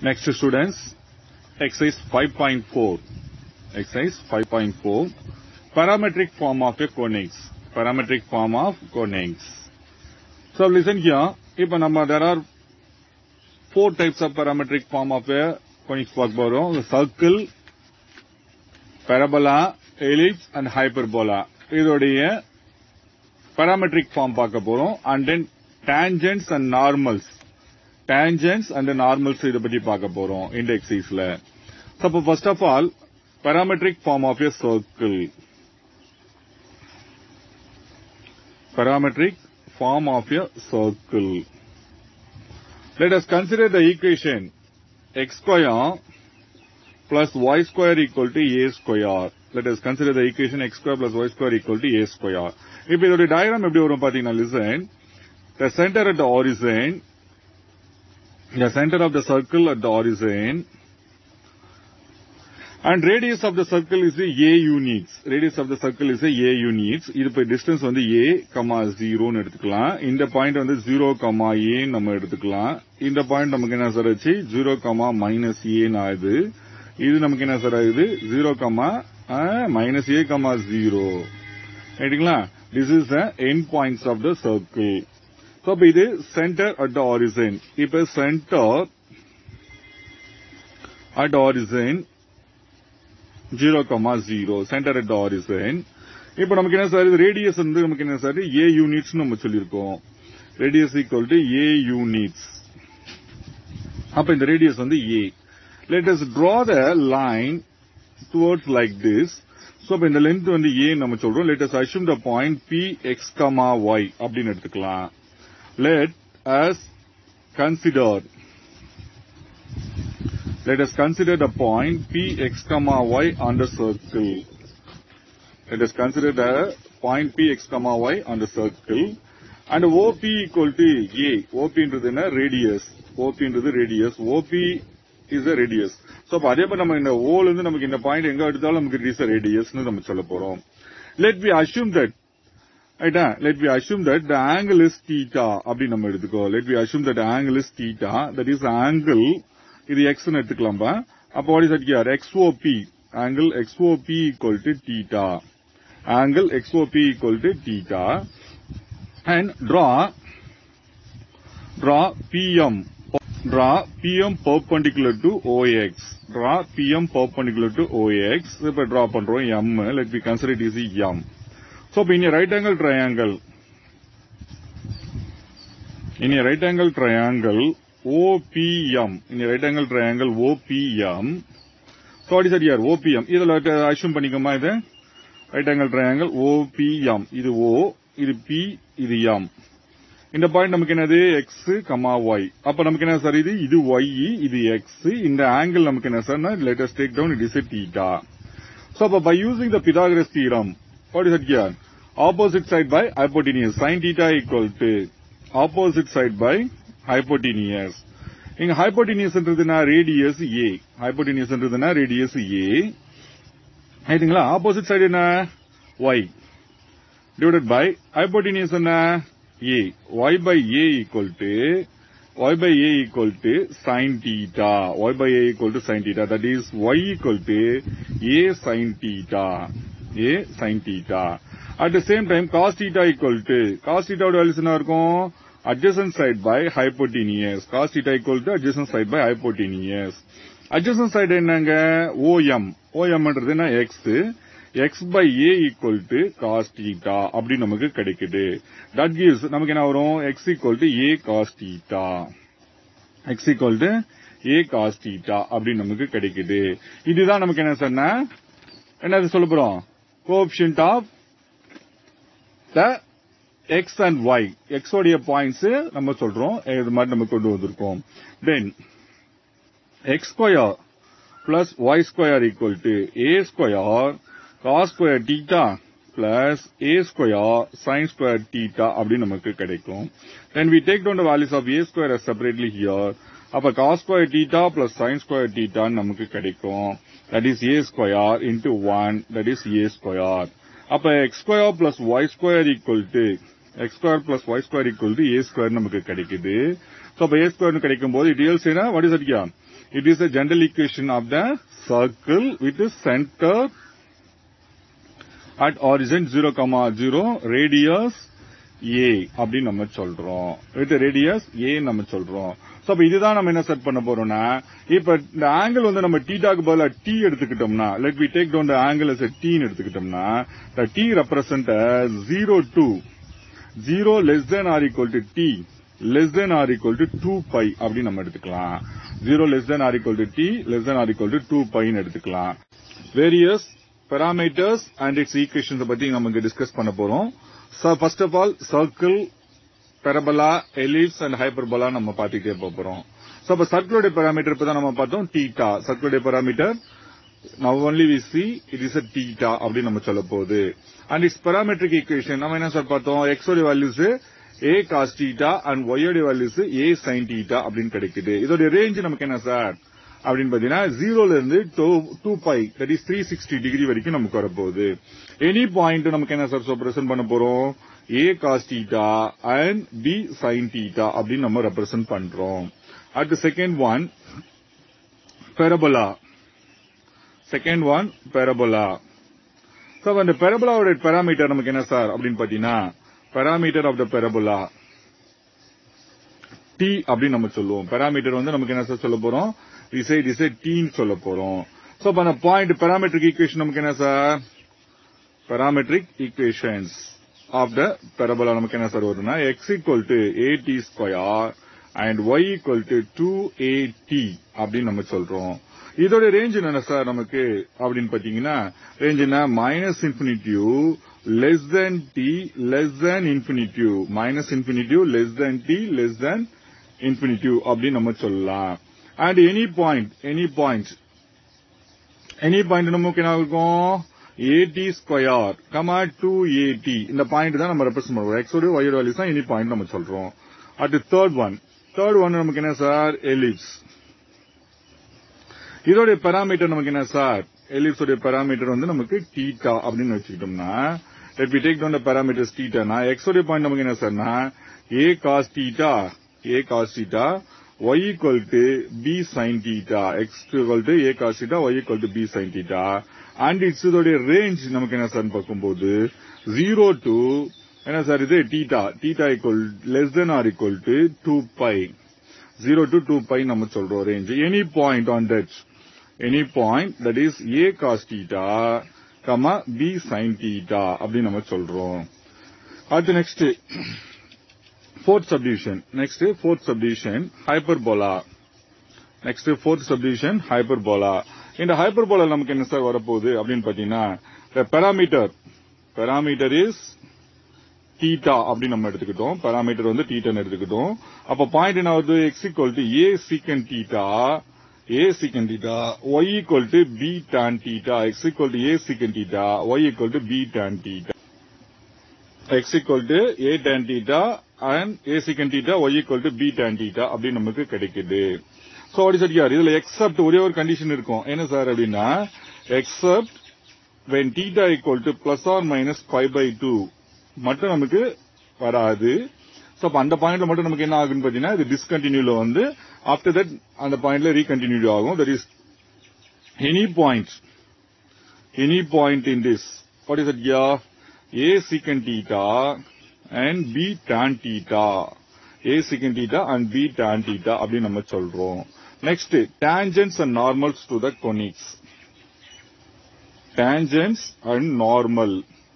Next students, exercise 5.4. Exercise 5.4. Parametric form of a conix. Parametric form of conix. So listen here. இப்ப நம்ம there are four types of parametric form of a conix பார்க்க போறோம் circle parabola ellipse and hyperbola இதோடைய parametric form பார்க்க போறோம் and then tangents and normals tangents and normals இத பத்தி பார்க்க போறோம் இந்த எக்ஸைஸ்ல so அப்ப first of all parametric form of a circle parametric form of a circle let us consider the equation x square plus y square equal to a square. Let us consider the equation x square plus y square equal to a square. இப்போ இதோட diagram எப்படி வரும் பாத்தீங்கன்னா listen. The center at the origin, the center of the circle at the origin, and radius of the circle is a a units. Radius of the circle is a a units. இது இப்போ distance வந்து a, 0 ன்னு எடுத்துக்கலாம். இந்த point வந்து 0, a நம்ம எடுத்துக்கலாம். இந்த பாயிண்ட் நமக்கு என்ன சார் ஆச்சு 0, மைனஸ் a ஆகுது. இது நமக்கு என்ன சார் ஆகுது zero comma minus a comma zero ரைட்டுங்களா this is the end points of the circle so இப்போ இது சென்டர் அட் த ஆரிஜின் இப்போ centre at origin zero comma zero centre at the origin இப்போ நமக்கு என்ன சார் இது radius வந்து நமக்கு என்ன சார் ஏ யூனிட்ஸ் நம்ம சொல்லியிருக்கோம் radius equal to a units அப்ப இந்த ரேடியஸ் வந்து ஏ let us draw the line towards like this so இப்ப இந்த length வந்து a நம்ம சொல்றோம் let us assume the point p x comma y அப்படின்னு எடுத்துக்கலாம் let us consider let us consider the point p x comma y on the circle let us consider the point p x comma y on the circle and OP equal to a OP என்றது என்ன radius OP என்றது radius OP is a radius so அப்ப அதே மாதிரி நம்ம இந்த ஓல இருந்து நமக்கு இந்த பாயிண்ட் எங்க எடுத்தாலும் நமக்கு இட் இஸ் அ ரேடியஸ்னு நம்ம சொல்ல போறோம் லெட் பி அஷ்யூம் தட் ரைட்டா let be assume that the angle is theta அப்படி நம்ம எடுத்துக்கோ let be assume that angle is theta that is angle இது எக்ஸ் எடுத்துக்கலாம்பா அப்போ what is at here XOP angle XOP equal to theta angle XOP equal to theta and draw draw PM draw PM perpendicular to OX. Draw PM perpendicular to OX. இப்ப draw பண்றோம் M. Let me consider it is M. So, in a right angle triangle, in a right angle triangle, OPM, in a right angle triangle OPM, so what is that here? OPM. இதுல assume பண்ணிக்கோமா இது right angle triangle OPM. இது O, இது P, இது M. இந்த point நமக்கு என்னது X comma Y அப்ப நமக்கு என்ன சார் இது இது ஒய் இது எக்ஸ் இந்த ஆங்கிள் நமக்கு என்ன sir let's take down it is theta so அப்ப by using the Pythagoras theorem what is it here opposite side by hypotenuse sine theta equal to opposite side by hypotenuse இங்க ஹைப்போட்டினியஸ்ன்றதுனா radius a ஹைப்போட்டினியஸ்ன்றதுனா radius a ஆயிட்டுங்களா opposite side என்ன y divided by hypotenuse என்ன a y by a equal to y by a equal to sin theta y by a equal to sin theta that is y equal to a sin theta a sin theta at the same time cos theta equal to cos theta ஓட values என்ன இருக்கும் adjacent side by hypotenuse cos theta equal to adjacent side by hypotenuse adjacent side என்னங்க om om ன்றது என்ன x x by a equal to cos theta அப்படி நமக்கு கிடைக்குது that gives நமக்கு என்ன வரும் x equal to a cos theta x equal to a cos theta அப்படி நமக்கு கிடைக்குது இதுதான் நமக்கு என்ன சொன்ன என்னது சொல்ல போறோம் coefficient of the x and y x உடைய பாயிண்ட்ஸ் நம்ம சொல்றோம் இது மாதிரி நம்ம கொண்டு வந்திருக்கோம் then x square plus y square equal to a ஸ்கொயர் cos square theta plus a square sin square theta அப்படின்னு நமக்கு கிடைக்கும் then we take down the values of a square as separately here அப்ப cos square theta plus sin square theta நமக்கு கிடைக்கும் that is a square into 1 that is a square அப்ப x square plus y square equal to x square plus y square equal to a square நமக்கு கிடைக்குது so அப்ப a square கிடைக்கும் போது it yields என்ன what is it here it is a general equation of the circle with the center at origin 0, comma 0, radius a அப்படின்னு நம்ம சொல்றோம் with radius a நம்ம சொல்றோம் சோ அப்ப இதுதான் நம்ம என்ன செட் பண்ண போறோம்னா இப்ப இந்த ஆங்கிள் வந்து நம்ம டீட்டாக்கு பதிலா டி எடுத்துக்கிட்டோம்னா let we take down the angle as a டீன்னு எடுத்துக்கிட்டோம்னா the t represent zero to zero less than or equal to t less than or equal to two pi அப்படின்னு நம்ம எடுத்துக்கலாம் zero less than or equal to t less than or equal to two பைன்னு எடுத்துக்கலாம் various parameters and its equations பத்தி நமக்கு discuss பண்ண போறோம் first of all circle parabola ellipse and hyperbola நம்ம பார்த்துட்டே போக போறோம் சோ அப்ப சர்க்கிளோட பேராமீட்டர் இப்பதான் நம்ம பார்த்தோம் டீட்டா சர்க்கிளோட parameter now only we see it is a theta அப்படின்னு நம்ம சொல்ல போகுது and its parametric equation நம்ம என்ன சார் பார்த்தோம் x ஓட values a cos theta and y ஓட வேல்யூஸ் a sin theta அப்படின்னு கிடைக்குது இதோட ரேஞ்ச் நமக்கு என்ன சார் அப்படின்னு பாத்தீங்கன்னா ஜீரோல இருந்து two pi that is three sixty degree வரைக்கும் நமக்கு வரப்போகுது எனி பாயிண்ட் நமக்கு என்ன சார் ரெப்ரசென்ட் பண்ண போறோம் a cos theta and b sine theta அப்படின்னு நம்ம ரெப்ரசென்ட் பண்றோம் at second one parabola second one parabola so அந்த பெரபலாவோட பேராமீட்டர் நமக்கு என்ன சார் அப்படின்னு பாத்தீங்கன்னா parameter of the parabola t அப்படின்னு நம்ம சொல்லுவோம் பேராமீட்டர் வந்து நமக்கு என்ன சார் சொல்ல போறோம் டிசை டிசை டீன்னு சொல்ல போறோம் சோ அப்ப அந்த பாயிண்ட் பேராமெட்ரிக் ஈக்குவேஷன் நமக்கு என்ன sir parametric equations of the parabola நமக்கு என்ன சார் வரும்னா x equal to a t square and y equal to two a t அப்படின்னு நம்ம சொல்றோம் இதோட ரேஞ்ச் என்ன சார் நமக்கு அப்படின்னு பாத்தீங்கன்னா ரேஞ்ச் என்ன minus infinity less than t less than infinity minus infinity less than t less than infinity அப்படின்னு நம்ம சொல்லலாம் and any point any point any point நமக்கு என்ன இருக்கும் a t square comma two a t இந்த பாயிண்ட் தான் நம்ம ரெப்ரசென்ட் பண்ணுவோம் எக்ஸோட ஒயோட வேல்யூஸ் தான் எனி பாயிண்ட் நம்ம சொல்றோம் at third one third one நமக்கு என்ன சார் எலிப்ஸ் இதோட பேராமீட்டர் நமக்கு என்ன சார் எலிப்ஸ் உடைய பேராமீட்டர் வந்து நமக்கு டீட்டா அப்படின்னு வச்சுக்கிட்டோம்னா let we take down the parameters டீட்டானா எக்ஸ் உடைய பாயிண்ட் நமக்கு என்ன சார்னா a cos theta a cos theta y equal to b sin theta x equal to a cos theta y equal to b sin theta and its இதோடைய range நமக்கு என்ன sir பார்க்கும்போது 0 to என்ன sir இது theta theta equal less than or equal to 2 pi 0 to 2 pi நம்ம சொல்றோம் range any point on that any point that is a cos theta comma b sin theta அப்படின்னு நம்ம சொல்றோம் அடுத்து next fourth subdivision. Next, fourth subdivision, hyperbola. Next, fourth subdivision, hyperbola. இந்த hyperbola நமக்கு என்ன sir வரப்போகுது அப்படின்னு பாத்தீங்கன்னா the parameter parameter is theta அப்படின்னு நம்ம எடுத்துக்கிட்டோம் parameter வந்து theta எடுத்துக்கிட்டோம் அப்ப பாயிண்ட் என்ன வருது x equal to a secant theta a secant theta y equal to b tan theta x equal to a secant theta y equal to b tan theta x equal to a tan theta and a secant theta y equal to b tan theta அப்படின்னு நமக்கு கிடைக்குது so what is யார் இதுல accept ஒரே ஒரு condition இருக்கும் என்ன sir அப்படின்னா except when theta equal to plus or minus 5 by 2 மட்டும் நமக்கு வராது சோ அப்ப அந்த பாயிண்ட்ல மட்டும் நமக்கு என்ன ஆகுன்னு பாத்தீங்கன்னா இது டிஸ்கண்டினியூல வந்து ஆஃப்டர் தட் அந்த பாயிண்ட்ல ரீகண்டினியூ ஆகும் that is any point any point in this what is it யா a secant theta and b tan theta a secant theta and b tan theta அப்படின்னு நம்ம சொல்றோம் next tangents and normals to the conics tangents and normal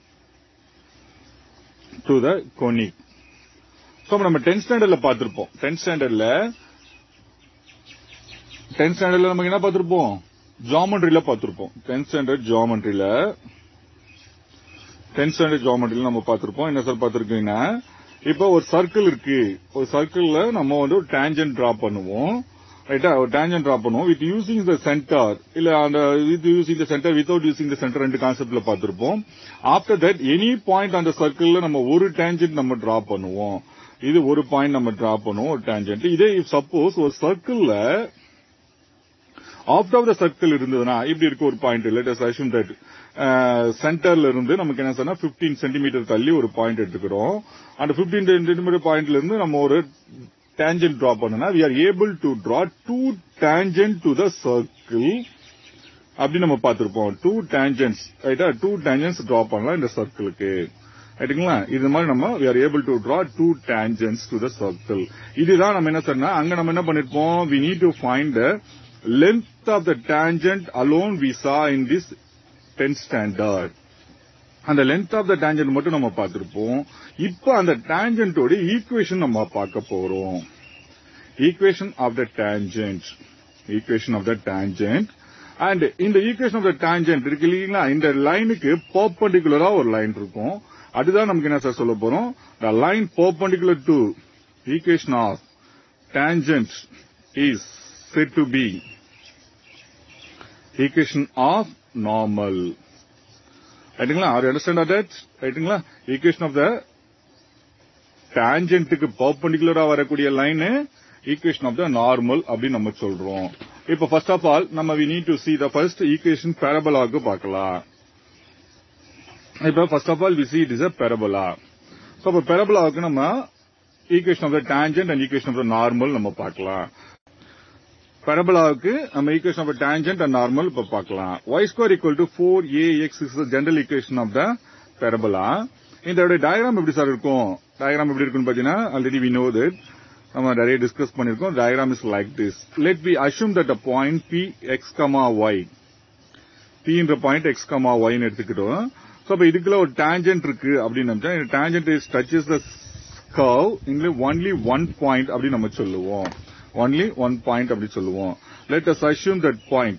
to the conic so நம்ம 10th ஸ்டாண்டர்ட்ல பார்த்திருப்போம் 10th ஸ்டாண்டர்ட்ல 10th ஸ்டாண்டர்ட்ல நமக்கு என்ன பார்த்திருப்போம் ஜாமெட்ரியில பார்த்திருப்போம் 10th ஸ்டாண்டர்ட் ஜாமெட்ரியில டென்த் ஸ்டாண்டர்ட் ஜாமெட்ரியில நம்ம பார்த்திருப்போம் என்ன சார் பார்த்திருக்கீங்கன்னா இப்போ ஒரு சர்க்கிள் இருக்கு ஒரு சர்க்கிள்ல நம்ம வந்து ஒரு டேஞ்சன் டிரா பண்ணுவோம் ரைட்டா ஒரு டேஞ்சன் டிரா பண்ணுவோம் வித் யூசிங் த சென்டர் இல்ல அந்த with using the centre without using the centre ரெண்டு கான்செப்ட்ல பார்த்திருப்போம் ஆஃப்டர் தட் எனி பாயிண்ட் அந்த சர்க்கிள்ல நம்ம ஒரு டேஞ்சன்ட் நம்ம டிரா பண்ணுவோம் இது ஒரு பாயிண்ட் நம்ம டிரா பண்ணுவோம் ஒரு டேஞ்சன்ட் இதே சப்போஸ் ஒரு சர்க்கிள்ல ஆஃப்டர் ஆஃப் த சர்க்கிள் இருந்ததுன்னா இப்படி இருக்கு ஒரு பாயிண்ட் லேட்டஸ்ட் அஷ்யூம் தட் சென்டர்ல இருந்து நமக்கு என்ன சொன்னா 15 சென்டிமீட்டர் தள்ளி ஒரு பாயிண்ட் எடுத்துக்கிறோம் அந்த 15 சென்டிமீட்டர் பாயிண்ட்ல இருந்து நம்ம ஒரு டேஞ்சன்ட் டிரா பண்ணனா we are able to draw two tangent to the circle அப்படி நம்ம பார்த்திருப்போம் டூ டேஞ்சன்ஸ் ரைட்டா டூ டேஞ்சன்ஸ் டிரா பண்ணலாம் இந்த சர்க்கிளுக்கு ரைட்டுங்களா இது மாதிரி நம்ம we are able to draw two tangents to the circle இதுதான் நம்ம என்ன சொன்னா அங்க நம்ம என்ன பண்ணிருப்போம் we need to find the length of the tangent alone we saw in this 10th standard அந்த லென்த் ஆஃப் த டேஞ்சன்ட் மட்டும் நம்ம பார்த்திருப்போம் இப்போ அந்த டேஞ்சன்டோட ஈக்குவேஷன் நம்ம பார்க்க போறோம் equation of the tangent equation of the tangent and இந்த ஈக்குவேஷன் ஆஃப் த டேஞ்சன்ட் இருக்கு இல்லைங்களா இந்த லைனுக்கு பர்பண்டிகுலரா ஒரு லைன் இருக்கும் அதுதான் நமக்கு என்ன சார் சொல்ல போறோம் the line perpendicular to equation of tangent is said to be equation of normal ரைட்டுங்களா ஆர் அண்டர்ஸ்டாண்ட் தட் ரைட்டுங்களா ஈக்குவேஷன் ஆஃப் த டான்ஜென்ட்டுக்கு பர்பண்டிகுலரா வரக்கூடிய line equation of the normal அப்படின்னு நம்ம சொல்றோம் இப்போ ஃபர்ஸ்ட் ஆஃப் ஆல் நம்ம we need to see the first equation பேரபலாக்கு பார்க்கலாம் இப்போ first of all we see it is a parabola so அப்போ பேரபலாவுக்கு நம்ம equation of the tangent and equation of the normal நம்ம பார்க்கலாம் பரபலாவுக்கு நம்ம equation of tangent and normal இப்ப பார்க்கலாம் y square equal to four a x is general equation of the parabola இந்த டயக்ராம் எப்படி சார் இருக்கும் டயக்ராம் எப்படி இருக்குன்னு பாத்தீங்கன்னா ஆல்ரெடி வி நோ தட் நம்ம நிறைய டிஸ்கஸ் பண்ணிருக்கோம் diagram is like this let be assume that a point P x comma y பின்ற பாயிண்ட் எக்ஸ் கமா ஒய்னு எடுத்துக்கிட்டோம் ஸோ அப்ப இதுக்குள்ள ஒரு டான்ஜென்ட் இருக்கு அப்படின்னு நினைச்சா இந்த tangent is touches the curve இங்க ஒன்லி ஒன் பாயிண்ட் அப்படின்னு நம்ம சொல்லுவோம் only one point அப்படி சொல்லுவோம் let us assume that point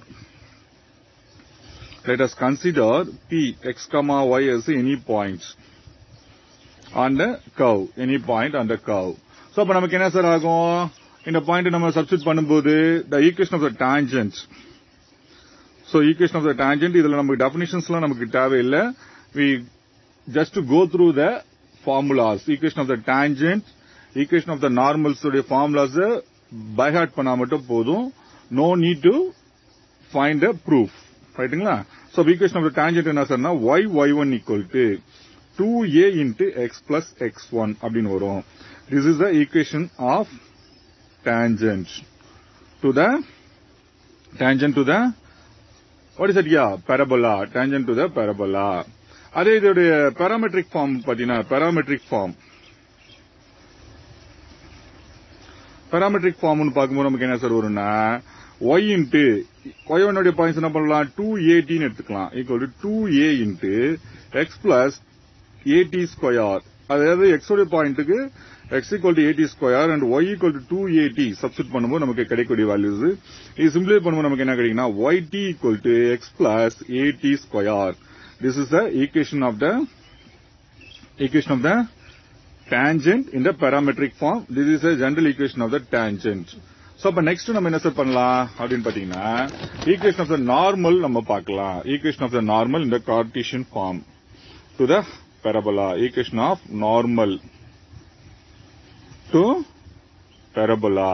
let us consider p x comma y as any point on the curve any point on the curve so அப்ப நமக்கு என்ன sir ஆகும் இந்த பாயிண்ட் நம்ம சப்ஸ்டிட் பண்ணும்போது the equation of the tangent so equation of the tangent இதுல நமக்கு definitions நமக்கு தேவையில்லை we just to go through the formulas equation of the tangent equation of the normals உடைய formulas பைஹார்ட் பண்ணா மட்டும் போதும் no need to find a proof ரைட்டுங்களா so equation of tangent என்ன சார்னா y y one equal to two a into x plus x one அப்படின்னு வரும் this is the equation of tangent to the tangent to the what is யா parabola tangent to the parabola அதே இதோடைய parametric form பாத்தீங்கன்னா parametric form parametric ஃபார்ம்னு பார்க்கும்போது நமக்கு என்ன சார் வரும்னா ஒய் இன்ட்டு ஒய் ஒன்னுடைய பாயிண்ட்ஸ் என்ன பண்ணலாம் டூ ஏடின்னு எடுத்துக்கலாம் equal to two a into x plus a t square அதாவது எக்ஸ் உடைய பாயிண்ட்டுக்கு x equal to a t square and y equal to two a t substitute பண்ணும்போது நமக்கு கிடைக்கக்கூடிய வேல்யூஸ் இது சிம்பிளை பண்ணும்போது நமக்கு என்ன கிடைக்குன்னா y t equal to x plus a t square this is the equation of the equation of the tangent in the parametric form. This is a general equation of the tangent. So, அப்ப next நம்ம என்ன sir பண்ணலாம் அப்படின்னு பாத்தீங்கன்னா equation of the normal நம்ம பார்க்கலாம் equation of the normal in the Cartesian form to the parabola equation of normal to parabola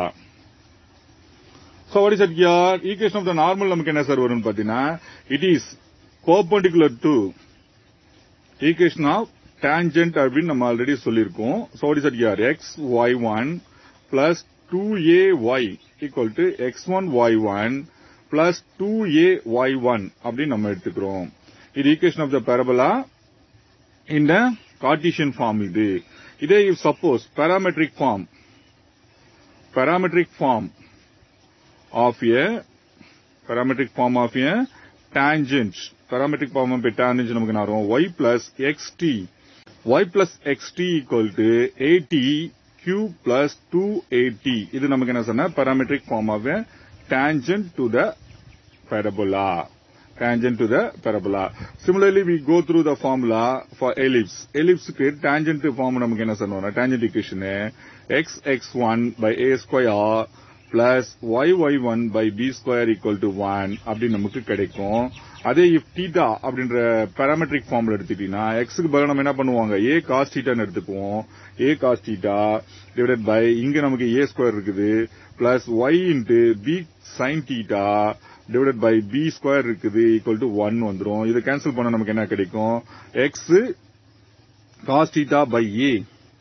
so what is it here equation of the normal நமக்கு என்ன sir வரும்னு பாத்தீங்கன்னா it is perpendicular to equation of tangent அப்படின்னு நம்ம already சொல்லியிருக்கோம் so what is it here x y1 plus 2ay equal to x1 y1 plus 2a y1 அப்படின்னு நம்ம எடுத்துக்கிறோம் இது ஈக்குவேஷன் ஆஃப் த பேரபலா இந்த கார்டீசியன் ஃபார்ம் இது இதே suppose parametric form parametric form of a parametric form of a tangent parametric form of tangent நமக்கு என்ன வரும் y plus xt y plus xt equal to 80 q plus 280 இது நமக்கு என்ன சொன்னா parametric form of a tangent to the parabola tangent to the parabola similarly we go through the formula for ellipse ellipse க்கு tangent form நமக்கு என்ன சொன்னோம்னா tangent equation x x1 by a square plus y y one by b square equal to one அப்படின்னு நமக்கு கிடைக்கும் அதே if theta அப்படின்ற parametric ஃபார்ம்ல எடுத்துட்டீங்கன்னா எக்ஸுக்கு பதிலாக நம்ம என்ன பண்ணுவாங்க ஏ காஸ் டீட்டான்னு எடுத்துக்குவோம் a cos theta divided by இங்க நமக்கு ஏ ஸ்கொயர் இருக்குது plus y into b sine theta divided by b square இருக்குது ஈக்குவல் டு ஒன் வந்துடும் இதை கேன்சல் பண்ண நமக்கு என்ன கிடைக்கும் x cos theta by a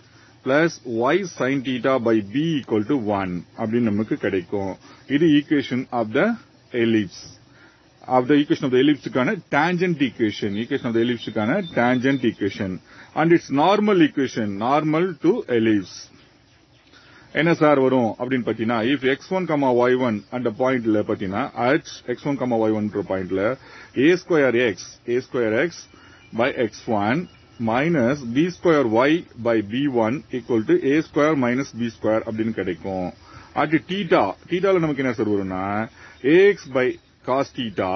plus y sine theta by b equal to one அப்படின்னு நமக்கு கிடைக்கும் இது equation of the ellipse of the equation of the எலிப்ஸுக்கான tangent equation equation of the எலிப்ஸுக்கான tangent equation and its normal equation normal to ellipse என்ன sir வரும் அப்படின்னு பாத்தீங்கன்னா if x one comma y one அந்த பாயிண்ட்ல பாத்தீங்கன்னா at x one comma y one பாயிண்ட்ல a square x a square x by x one minus b square y by b one equal to a square minus b square அப்படின்னு கிடைக்கும் அது theta டீட்டால நமக்கு என்ன சார் வரும்னா a x by cos theta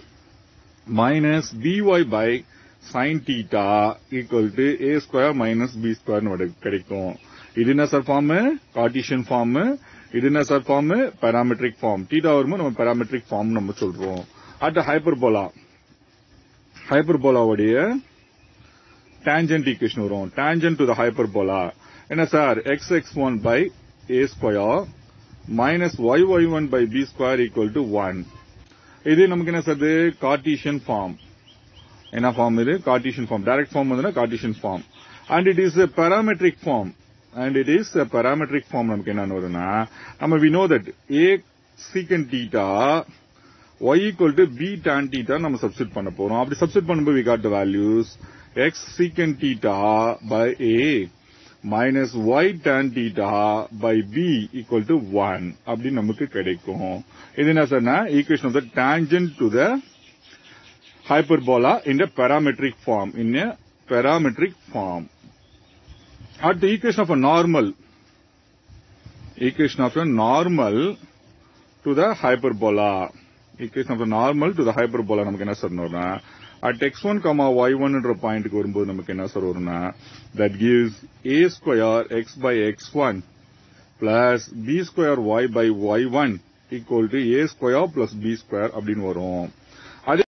minus b y by sine theta equal to a square minus b square கிடைக்கும் இது என்ன சார் ஃபார்ம் கார்டீஷியன் ஃபார்ம் இது என்ன sir form parametric form theta வரும்போது நம்ம பேராமெட்ரிக் ஃபார்ம் நம்ம சொல்றோம் அட் ஹைப்பர்போலா ஹைப்பர்போலாவுடைய டேஞ்சன்ட் ஈக்குவேஷன் வரும் டேஞ்சன்ட் டு த ஹைப்பர்போலா என்ன sir x x one by a square minus y y one by b square equal to one இது நமக்கு என்ன சார் கார்டீஷியன் ஃபார்ம் என்ன ஃபார்ம் இது கார்டீஷியன் ஃபார்ம் டைரக்ட் ஃபார்ம் வந்து Cartesian form and it is parametric form and it is parametric form நமக்கு என்ன வரும்னா நம்ம we know that a secant theta y equal to b tan theta நம்ம substitute பண்ண போறோம் அப்படி சப்ஸ்டிட் பண்ணும்போது we got the values x secant theta by a minus y tan theta by b equal to 1 அப்படி நமக்கு கிடைக்கும் இது என்ன சொன்னா equation of the tangent to the hyperbola in the parametric form in a parametric form at the equation of a normal equation of a normal to the hyperbola equation of the normal to the hyperbola நமக்கு என்ன சொல்லணும்னா at x1 comma y1 என்ற பாயிண்ட்க்கு வரும்போது நமக்கு என்ன sir வரும்னா that gives a square x by x1 plus b square y by y1 equal to a square plus b square அப்படின்னு வரும்